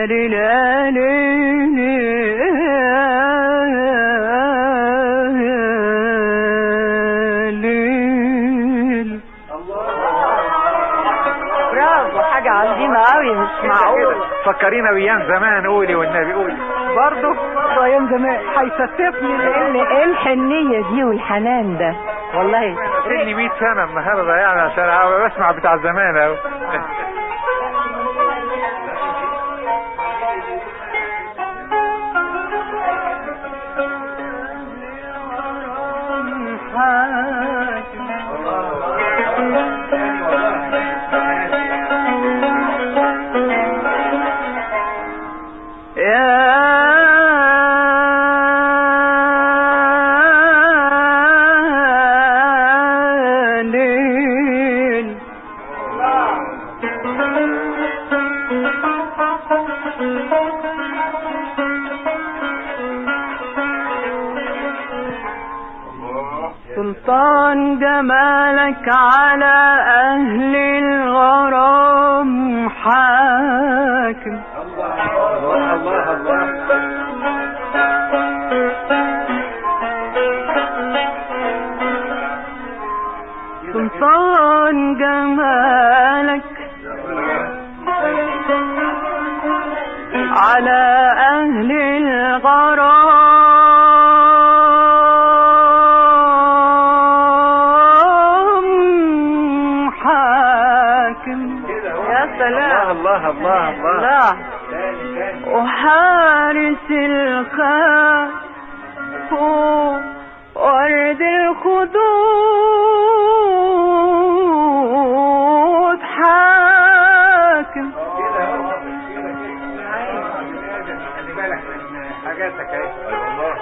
برافو حاجة عظيمة قوي مش معقول فكرينا بايام زمان قولي والنبي قولي برضه ايام زمان هيسففني لان ايه الحنية دي والحنان ده والله سني 100 سنه النهارده يعني عشان أبقى بسمع بتاع زمان اهو يا ليل سلطان جمالك على أهل الغرام حاكم الله الله الله سلطان جمالك على أهل الغرام حاكم يا سلام الله الله الله الله وحارس الخاف فوق ورد الخدود حاكم خلي بالك من حاجاتك اهي والله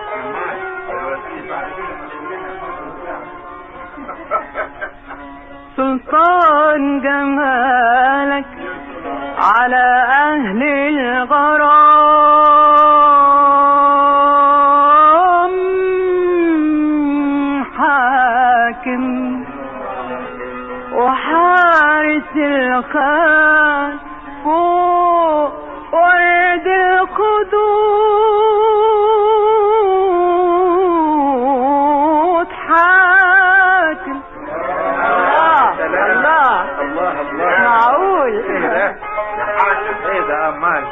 سلطان جمالك على أهل الغرام حاكم وحارس الخان فوق ورد الخدود حاكم الله الله الله الله معقول ايه ده ايه ده امال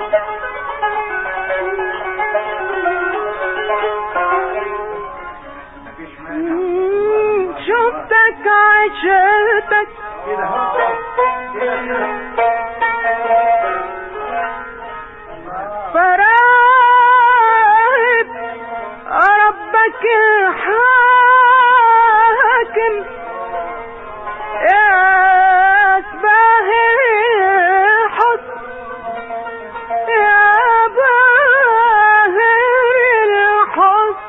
مفيش مانع مم، شفتك عشرتك كده اهو كده كده فراهب ربك الحاكم يا سباهر الحسن يا باهر الحسن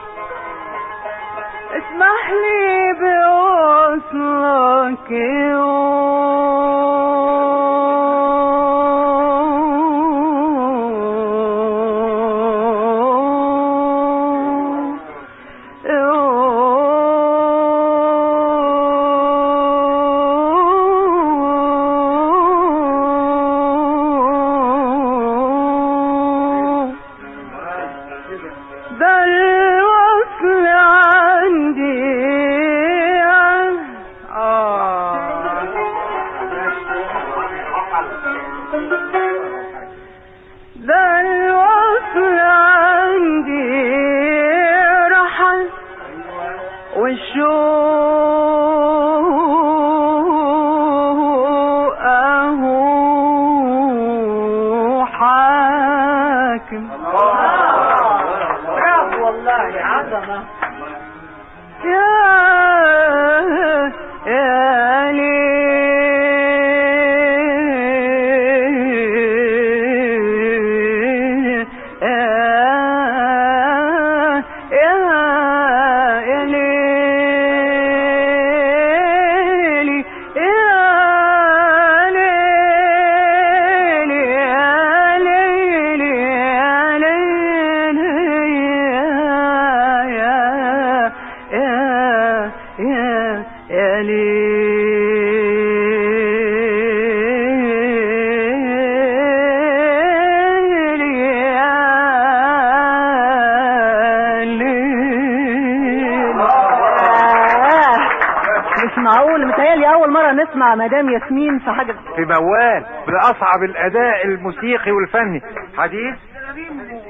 اسمح لي بوصلك ده الوصل عندي ده الوصل عندي رحل والشوق اهو حاكم برافو والله عظمة يا يا معقول متهيألي اول مره نسمع مدام ياسمين في حاجه في موال باصعب الاداء الموسيقي والفني حديث